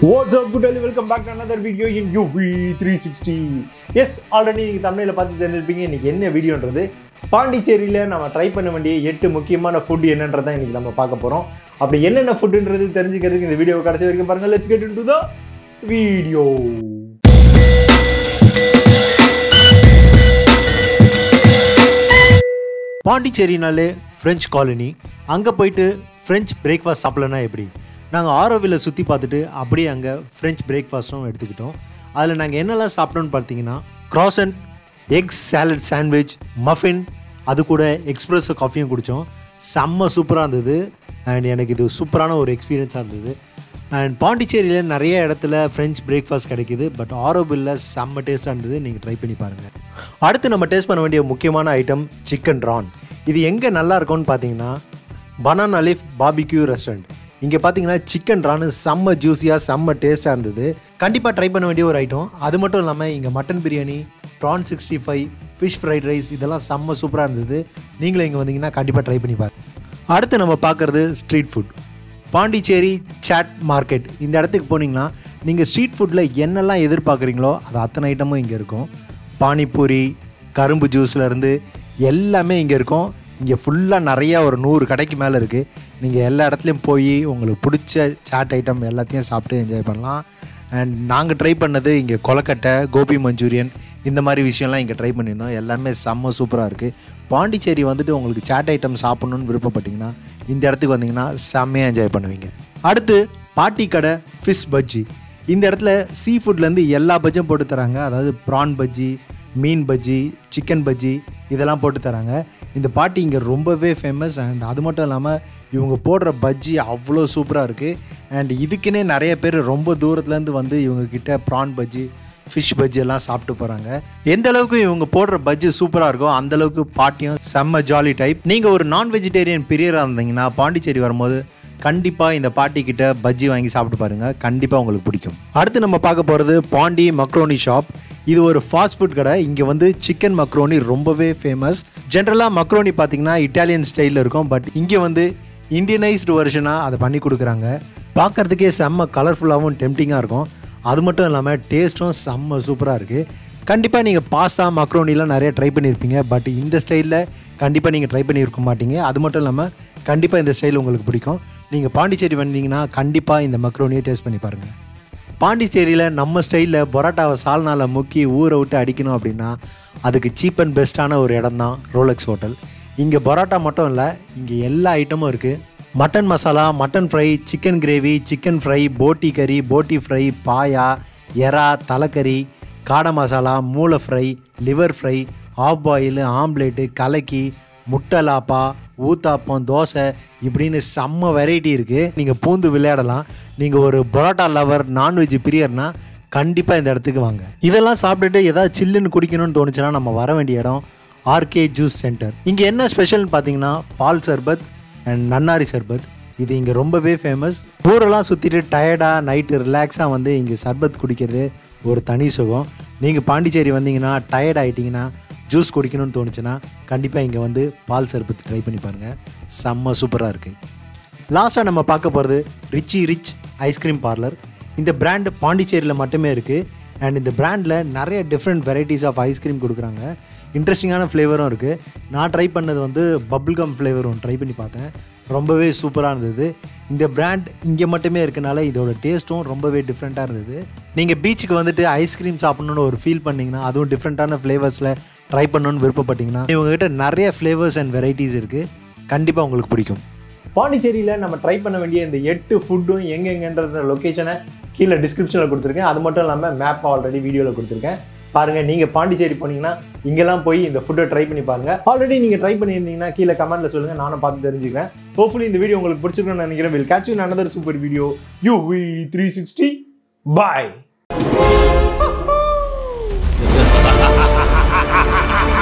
watts up good welcome back to another video in U V three sixty S already நீங்கள் தமிழில் பார்த்து தெரிஞ்சிருப்பீங்க இன்னைக்கு என்ன வீடியோன்றது பாண்டிச்சேரியில் நம்ம ட்ரை பண்ண வேண்டிய எட்டு முக்கியமான ஃபுட் என்னன்றதை இன்னைக்கு நம்ம பார்க்க போகிறோம் அப்படி என்னென்ன ஃபுட்டுன்றது தெரிஞ்சுக்கிறதுக்கு இந்த வீடியோ கடைசி வரைக்கும் பாருங்கள் let's get into the video பாண்டிச்சேரினாலே ஃப்ரெஞ்ச் காலனி அங்கே போயிட்டு ஃப்ரெஞ்ச் பிரேக்ஃபாஸ்ட் சாப்பிடலன்னா எப்படி நாங்கள் ஆரோவில் சுற்றி பார்த்துட்டு அப்படியே அங்கே ஃப்ரெஞ்ச் பிரேக்ஃபாஸ்ட்டும் எடுத்துக்கிட்டோம் அதில் நாங்கள் என்னெல்லாம் சாப்பிட்டோம்னு பார்த்தீங்கன்னா croissant egg salad sandwich muffin அது கூட எக்ஸ்ப்ரெஸ் காஃபியும் குடித்தோம் செம்ம சூப்பராக இருந்தது அண்ட் எனக்கு இது சூப்பரான ஒரு எக்ஸ்பீரியன்ஸாக இருந்தது அண்ட் பாண்டிச்சேரியில் நிறைய இடத்துல ஃப்ரெஞ்ச் பிரேக்ஃபாஸ்ட் கிடைக்குது பட் ஆரோபில்ல செம்ம டேஸ்ட்டாக இருந்தது நீங்கள் ட்ரை பண்ணி பாருங்கள் அடுத்து நம்ம டேஸ்ட் பண்ண வேண்டிய முக்கியமான ஐட்டம் சிக்கன் ரான் இது எங்கே நல்லா இருக்கும்னு பார்த்தீங்கன்னா பனானா லீஃப் பாபிக்யூ ரெஸ்டாரண்ட் இங்கே பார்த்தீங்கன்னா சிக்கன் ரானு செம்ம ஜூஸியாக செம்ம டேஸ்ட்டாக இருந்தது கண்டிப்பாக ட்ரை பண்ண வேண்டிய ஒரு ஐட்டம் அது மட்டும் இல்லாமல் இங்கே mutton biryani prawn sixty five fish fried rice இதெல்லாம் செம்ம சூப்பராக இருந்தது நீங்களும் இங்கே வந்தீங்கன்னா கண்டிப்பாக ட்ரை பண்ணி பாருங்க அடுத்து நம்ம பார்க்குறது street food Pondicherry chaat market இந்த இடத்துக்கு போனீங்கன்னா நீங்கள் ஸ்ட்ரீட் ஃபுட்டில் என்னெல்லாம் எதிர்பார்க்குறீங்களோ அது அத்தனை ஐட்டமும் இங்கே இருக்கும் பானிபூரி கரும்பு ஜூஸ்லேருந்து எல்லாமே இங்கே இருக்கும் இங்கே ஃபுல்லாக நிறையா ஒரு நூறு கடைக்கு மேலே இருக்குது நீங்கள் எல்லா இடத்துலையும் போய் உங்களுக்கு பிடிச்ச சாட் ஐட்டம் எல்லாத்தையும் சாப்பிட்டு என்ஜாய் பண்ணலாம் அண்ட் நாங்கள் ட்ரை பண்ணது இங்கே கொலக்கட்டை கோபி மஞ்சூரியன் இந்த மாதிரி விஷயம்லாம் இங்கே ட்ரை பண்ணியிருந்தோம் எல்லாமே செம்ம சூப்பராக இருக்குது பாண்டிச்சேரி வந்துட்டு உங்களுக்கு சாட் ஐட்டம் சாப்பிட்ணுன்னு விருப்பப்பட்டீங்கன்னா இந்த இடத்துக்கு வந்தீங்கன்னா செம்மையாக என்ஜாய் பண்ணுவீங்க அடுத்து பாட்டி கடை ஃபிஷ் பஜ்ஜி இந்த இடத்துல சீ ஃபுட்லேருந்து எல்லா பஜ்ஜும் போட்டு தராங்க அதாவது ப்ரான் பஜ்ஜி மீன் பஜ்ஜி சிக்கன் பஜ்ஜி இதெல்லாம் போட்டு தராங்க இந்த பாட்டி இங்கே ரொம்பவே ஃபேமஸ் அண்ட் அது மட்டும் இல்லாமல் இவங்க போடுற பஜ்ஜி அவ்வளோ சூப்பராக இருக்குது அண்ட் இதுக்குன்னே நிறைய பேர் ரொம்ப தூரத்துலேருந்து வந்து இவங்க கிட்ட ப்ரான் பஜ்ஜி ஃபிஷ் பஜ்ஜி எல்லாம் சாப்பிட்டு போகிறாங்க எந்த அளவுக்கு இவங்க போடுற பஜ்ஜி சூப்பராக இருக்கோ அந்த அளவுக்கு பாட்டியும் செம்ம ஜாலி டைப் நீங்கள் ஒரு நான் வெஜிடேரியன் பிரியராக இருந்தீங்கன்னா பாண்டிச்சேரி வரும்போது கண்டிப்பாக இந்த பாட்டி கிட்ட பஜ்ஜி வாங்கி சாப்பிட்டு பாருங்கள் கண்டிப்பாக உங்களுக்கு பிடிக்கும் அடுத்து நம்ம பார்க்க போகிறது பாண்டி மக்ரோனி ஷாப் இது ஒரு ஃபாஸ்ட் ஃபுட் கடை இங்கே வந்து சிக்கன் மக்ரோனி ரொம்பவே ஃபேமஸ் ஜென்ரலாக மக்ரோனி பார்த்தீங்கன்னா இட்டாலியன் ஸ்டைலில் இருக்கும் பட் இங்கே வந்து இந்தியனைஸ்டு வெர்ஷனாக அதை பண்ணி கொடுக்குறாங்க பார்க்குறதுக்கே செம்ம கலர்ஃபுல்லாகவும் டெம்டிங்காக இருக்கும் அது மட்டும் இல்லாமல் டேஸ்ட்டும் செம்ம சூப்பராக இருக்குது கண்டிப்பாக நீங்கள் பாஸ்தா மக்ரோனிலாம் நிறைய ட்ரை பண்ணியிருப்பீங்க பட் இந்த ஸ்டைலில் கண்டிப்பாக நீங்கள் ட்ரை பண்ணியிருக்க மாட்டீங்க அது மட்டும் இல்லாமல் கண்டிப்பாக இந்த ஸ்டைல் உங்களுக்கு பிடிக்கும் நீங்கள் பாண்டிச்சேரி வந்தீங்கன்னா கண்டிப்பாக இந்த மக்ரோனியை டேஸ்ட் பண்ணி பாருங்கள் பாண்டிச்சேரியில் நம்ம ஸ்டைலில் பரோட்டாவை சால்னால முக்கி ஊரை விட்டு அடிக்கணும் அப்படின்னா அதுக்கு சீப் அண்ட் பெஸ்ட்டான ஒரு இடம் தான் ரோலக்ஸ் ஹோட்டல் இங்கே பரோட்டா மட்டும் இல்லை இங்கே எல்லா ஐட்டமும் இருக்குது mutton masala mutton fry chicken gravy chicken fry போட்டி கறி போட்டி ஃப்ரை பாயா எறா தலைக்கறி காடை மசாலா மூளை fry liver fry half boil omelette கலக்கி முட்டை லாப்பா ஊத்தாப்பம் தோசை இப்படின்னு செம்ம வெரைட்டி இருக்குது நீங்கள் பூந்து விளையாடலாம் நீங்கள் ஒரு பரோட்டா லவர் நான்வெஜ் பிரியர்னா கண்டிப்பாக இந்த இடத்துக்கு வாங்க இதெல்லாம் சாப்பிட்டுட்டு ஏதாவது சில்லுன்னு குடிக்கணும்னு தோணுச்சுன்னா நம்ம வர வேண்டிய இடம் ஆர்கே ஜூஸ் சென்டர் இங்கே என்ன ஸ்பெஷல்னு பார்த்தீங்கன்னா பால் சர்பத் அண்ட் நன்னாரி சர்பத் இது இங்கே ரொம்பவே ஃபேமஸ் ஊரெல்லாம் சுற்றிட்டு டயர்டாக நைட்டு ரிலாக்ஸாக வந்து இங்கே சர்பத் குடிக்கிறது ஒரு தனி சுகம் நீங்கள் பாண்டிச்சேரி வந்தீங்கன்னா டயர்ட் ஆகிட்டிங்கன்னா ஜூஸ் குடிக்கணும்னு தோணுச்சுன்னா கண்டிப்பாக இங்கே வந்து பால் சர்பத் ட்ரை பண்ணி பாருங்கள் செம்ம சூப்பராக இருக்குது லாஸ்ட்டாக நம்ம பார்க்க போகிறது ரிச்சி ரிச் ஐஸ்கிரீம் பார்லர் இந்த பிராண்ட் பாண்டிச்சேரியில் மட்டுமே இருக்குது அண்ட் இந்த பிராண்டில் நிறைய டிஃப்ரெண்ட் வெரைட்டிஸ் ஆஃப் ஐஸ்கிரீம் கொடுக்குறாங்க இன்ட்ரெஸ்டிங்கான ஃப்ளேவரும் இருக்குது நான் ட்ரை பண்ணது வந்து பபுள் கம் ஃப்ளேவர் ஒன்று ட்ரை பண்ணி பார்த்தேன் ரொம்பவே சூப்பராக இருந்தது இந்த பிராண்ட் இங்கே மட்டுமே இருக்கனால இதோட டேஸ்ட்டும் ரொம்பவே டிஃப்ரெண்ட்டாக இருந்தது நீங்கள் பீச்சுக்கு வந்துட்டு ஐஸ்கிரீம் சாப்பிட்ணுன்னு ஒரு ஃபீல் பண்ணிங்கன்னா அதுவும் டிஃப்ரெண்ட்டான ஃப்ளேவர்ஸில் ட்ரை பண்ணணும்னு விருப்பப்பட்டீங்கன்னா இவங்ககிட்ட நிறைய ஃப்ளேவர்ஸ் அண்ட் வெரைட்டிஸ் இருக்குது கண்டிப்பாக உங்களுக்கு பிடிக்கும் பாண்டிச்சேரியில் நம்ம ட்ரை பண்ண வேண்டிய இந்த எட்டு ஃபுட்டும் எங்கெங்கன்ற லொக்கேஷனை கீழே டிஸ்கிரிப்ஷனில் கொடுத்துருக்கேன் அது மட்டும் இல்லாமல் மேப் ஆல்ரெடி வீடியோவில் கொடுத்துருக்கேன் பாருங்கள் நீங்கள் பாண்டிச்சேரி போனீங்கன்னா இங்கெல்லாம் போய் இந்த ஃபுட்டை ட்ரை பண்ணி பாருங்கள் ஆல்ரெடி நீங்கள் ட்ரை பண்ணியிருந்தீங்கன்னா கீழே கமெண்ட்டில் சொல்லுங்கள் நானும் பார்த்து தெரிஞ்சுக்கிறேன் ஹோப்ஃபுல்லி இந்த வீடியோ உங்களுக்கு பிடிச்சிருக்குன்னு நினைக்கிறேன் will catch you another super video you V three sixty bye